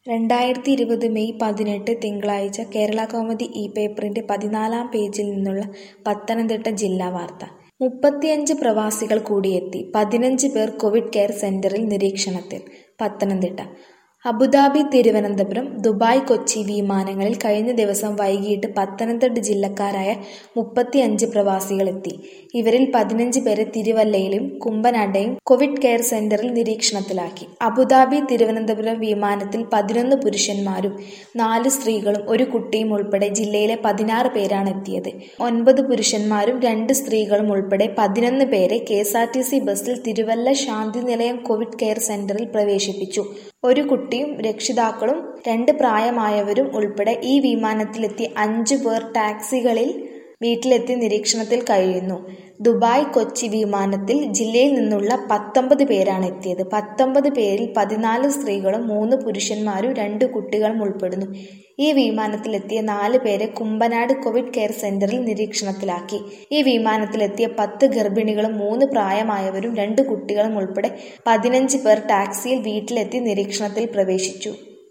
രണ്ടായിരത്തി ഇരുപത് മെയ് പതിനെട്ട് തിങ്കളാഴ്ച കേരളകൗമുദി ഈ പേപ്പറിന്റെ പതിനാലാം പേജിൽ നിന്നുള്ള പത്തനംതിട്ട ജില്ലാ വാർത്ത മുപ്പത്തിയഞ്ച് പ്രവാസികൾ കൂടിയെത്തി പതിനഞ്ച് പേർ കോവിഡ് കെയർ സെന്ററിൽ നിരീക്ഷണത്തിൽ പത്തനംതിട്ട അബുദാബി തിരുവനന്തപുരം ദുബായ് കൊച്ചി വിമാനങ്ങളിൽ കഴിഞ്ഞ ദിവസം വൈകിട്ട് പത്തനംതിട്ട ജില്ലക്കാരായ മുപ്പത്തിയഞ്ച് പ്രവാസികളെത്തി ഇവരിൽ പതിനഞ്ച് പേരെ തിരുവല്ലയിലും കുമ്പനാട്ടെയും കോവിഡ് കെയർ സെന്ററിൽ നിരീക്ഷണത്തിലാക്കി അബുദാബി തിരുവനന്തപുരം വിമാനത്തിൽ പതിനൊന്ന് പുരുഷന്മാരും നാല് സ്ത്രീകളും ഒരു കുട്ടിയും ഉൾപ്പെടെ ജില്ലയിലെ പതിനാറ് പേരാണ് എത്തിയത് ഒൻപത് പുരുഷന്മാരും രണ്ട് സ്ത്രീകളും ഉൾപ്പെടെ പതിനൊന്ന് പേരെ K S R T C ബസ്സിൽ തിരുവല്ല ശാന്തി നിലയം കോവിഡ് കെയർ സെന്ററിൽ പ്രവേശിപ്പിച്ചു ഒരു കുട്ടിയും രക്ഷിതാക്കളും രണ്ട് പ്രായമായവരും ഉൾപ്പെടെ ഈ വിമാനത്തിലെത്തി അഞ്ചു പേർ ടാക്സികളിൽ വീട്ടിലെത്തി നിരീക്ഷണത്തിൽ കഴിയുന്നു ദുബായ് കൊച്ചി വിമാനത്തിൽ ജില്ലയിൽ നിന്നുള്ള പത്തൊമ്പത് പേരാണ് എത്തിയത് പത്തൊമ്പത് പേരിൽ പതിനാല് സ്ത്രീകളും മൂന്ന് പുരുഷന്മാരും രണ്ട് കുട്ടികളും ഉൾപ്പെടുന്നു ഈ വിമാനത്തിലെത്തിയ നാല് പേരെ കുമ്പനാട് കോവിഡ് കെയർ സെന്ററിൽ നിരീക്ഷണത്തിലാക്കി ഈ വിമാനത്തിലെത്തിയ പത്ത് ഗർഭിണികളും മൂന്ന് പ്രായമായവരും രണ്ട് കുട്ടികളും ഉൾപ്പെടെ പതിനഞ്ച് പേർ ടാക്സിയിൽ വീട്ടിലെത്തി നിരീക്ഷണത്തിൽ പ്രവേശിച്ചു